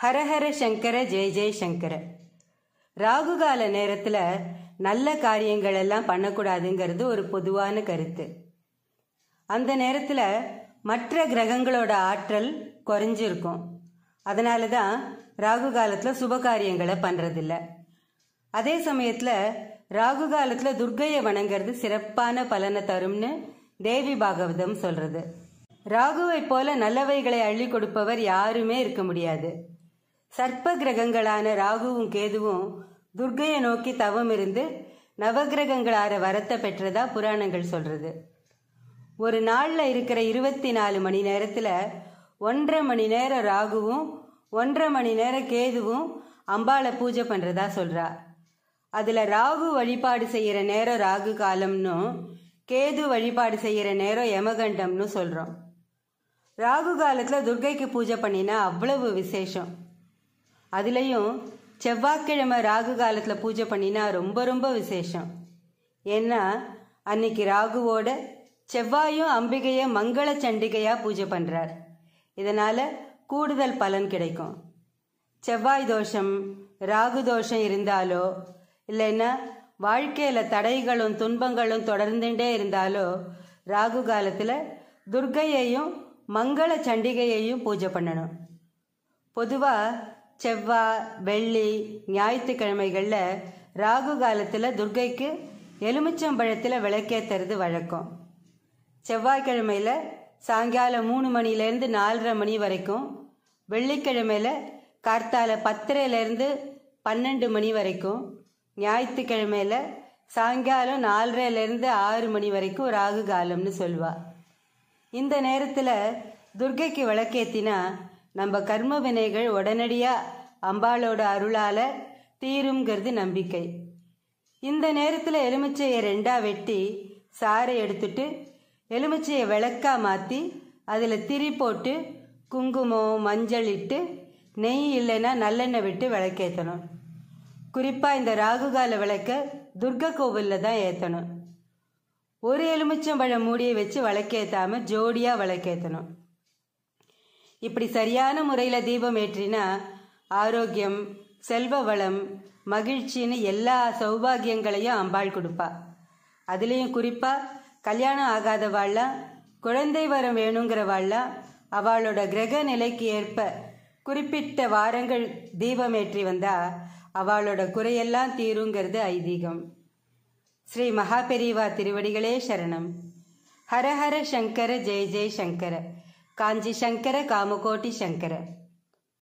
ஹரஹர சங்கர ஜெய ஜெய சங்கர ராகுகால நேரத்தில் நல்ல காரியங்கள் எல்லாம் பண்ணக்கூடாதுங்கிறது ஒரு பொதுவான கருத்து அந்த நேரத்தில் மற்ற கிரகங்களோட ஆற்றல் குறைஞ்சிருக்கும் அதனால தான் ராகு காலத்தில் சுப காரியங்களை பண்ணுறதில்ல அதே சமயத்தில் ராகு காலத்தில் துர்க்கையை வணங்குறது சிறப்பான பலனை தரும்னு தேவி பாகவதம் சொல்றது ராகுவை போல நல்லவைகளை அள்ளி கொடுப்பவர் யாருமே இருக்க முடியாது சர்ப்ப கிரகங்களான ராகுவும் கேதுவும் துர்க்கையை நோக்கி தவம் இருந்து நவகிரகங்களார வரத்தை பெற்றதா புராணங்கள் சொல்றது ஒரு நாளில் இருக்கிற இருபத்தி நாலு மணி நேரத்தில் ஒன்றரை மணி நேரம் ராகுவும் ஒன்றரை மணி நேரம் கேதுவும் அம்பாளை பூஜை பண்ணுறதா சொல்கிறா அதில் ராகு வழிபாடு செய்கிற நேரம் ராகு காலம்னும் கேது வழிபாடு செய்கிற நேரம் யமகண்டம்னு சொல்கிறோம் ராகு காலத்தில் துர்க்கைக்கு பூஜை பண்ணினா அவ்வளவு விசேஷம் அதுலேயும் செவ்வாய்க்கிழமை ராகு காலத்தில் பூஜை பண்ணினா ரொம்ப ரொம்ப விசேஷம் ஏன்னா அன்னைக்கு ராகுவோட செவ்வாயும் அம்பிகையை மங்கள சண்டிகையாக பூஜை பண்ணுறார் இதனால் கூடுதல் பலன் கிடைக்கும் செவ்வாய் தோஷம் ராகு தோஷம் இருந்தாலோ இல்லைன்னா வாழ்க்கையில் தடைகளும் துன்பங்களும் தொடர்ந்துட்டே இருந்தாலோ ராகு காலத்தில் துர்க்கையையும் மங்கள சண்டிகையையும் பூஜை பண்ணணும் பொதுவாக செவ்வாய் வெள்ளி ஞாயிற்றுக்கிழமைகளில் ராகு காலத்தில் துர்க்கைக்கு எலுமிச்சம்பழத்தில் விளக்கேற்றுறது வழக்கம் செவ்வாய்க்கிழமையில் சாயங்காலம் மூணு மணிலேருந்து நாலரை மணி வரைக்கும் வெள்ளிக்கிழமையில் கார்த்தால பத்தரைலேருந்து பன்னெண்டு மணி வரைக்கும் ஞாயிற்றுக்கிழமையில் சாயங்காலம் நாலரைலேருந்து ஆறு மணி வரைக்கும் ராகு காலம்னு சொல்லுவாள் இந்த நேரத்தில் துர்க்கைக்கு விளக்கேத்தினா நம்ம கர்ம வினைகள் உடனடியாக அம்பாளோட அருளால் தீருங்கிறது நம்பிக்கை இந்த நேரத்தில் எலுமிச்சையை ரெண்டாக வெட்டி சாறை எடுத்துட்டு எலுமிச்சையை விளக்கா மாற்றி அதில் திரி போட்டு குங்குமம் மஞ்சள் இட்டு நெய் இல்லைன்னா நல்லெண்ணெய் விட்டு விளக்கேற்றணும் குறிப்பாக இந்த ராகுகால விளக்க துர்கா கோவிலில் தான் ஏற்றணும் ஒரு எலுமிச்சம்பழம் மூடியை வச்சு விளக்கேற்றாம ஜோடியாக விளக்கேற்றணும் இப்படி சரியான முறையில் தீபம் ஏற்றினா ஆரோக்கியம் செல்வ வளம் மகிழ்ச்சின்னு எல்லா சௌபாகியங்களையும் அம்பாள் கொடுப்பா அதுலேயும் குறிப்பாக கல்யாணம் ஆகாதவாள்லாம் குழந்தை வரம் வேணுங்கிறவாள்லாம் அவளோட கிரக நிலைக்கு ஏற்ப குறிப்பிட்ட வாரங்கள் தீபம் ஏற்றி வந்தா அவளோட குறையெல்லாம் தீருங்கிறது ஐதீகம் ஸ்ரீ மகாபெரிவா திருவடிகளே சரணம் ஹர ஹர சங்கர ஜெய ஜெய சங்கர காஞ்சி சங்கர காமகோட்டி சங்கர